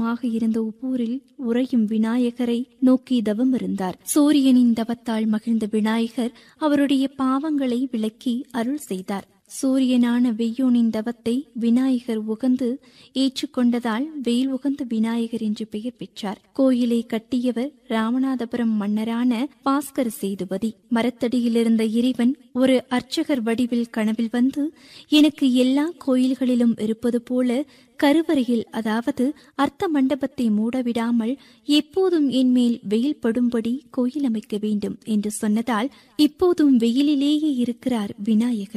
தூரமாக இருந்த உப்பூரில் உறையும் விநாயகரை நோக்கி தவம் இருந்தார் சூரியனின் தவத்தால் மகிழ்ந்த விநாயகர் அவருடைய பாவங்களை விளக்கி அருள் செய்தார் சூரியனான வெய்யோனின் தவத்தை விநாயகர் உகந்து ஏற்றுக்கொண்டதால் வெயில் உகந்த விநாயகர் என்று பெயர் பெற்றார் கோயிலை கட்டியவர் ராமநாதபுரம் மன்னரான பாஸ்கர சேதுபதி மரத்தடியில் இருந்த இறைவன் ஒரு அர்ச்சகர் வடிவில் கனவில் வந்து எனக்கு எல்லா கோயில்களிலும் இருப்பது போல கருவறையில் அதாவது அர்த்த மண்டபத்தை மூடவிடாமல் எப்போதும் என் மேல் வெயில் படும்படி கோயில் அமைக்க வேண்டும் என்று சொன்னதால் இப்போதும் வெயிலிலேயே இருக்கிறார் விநாயகர்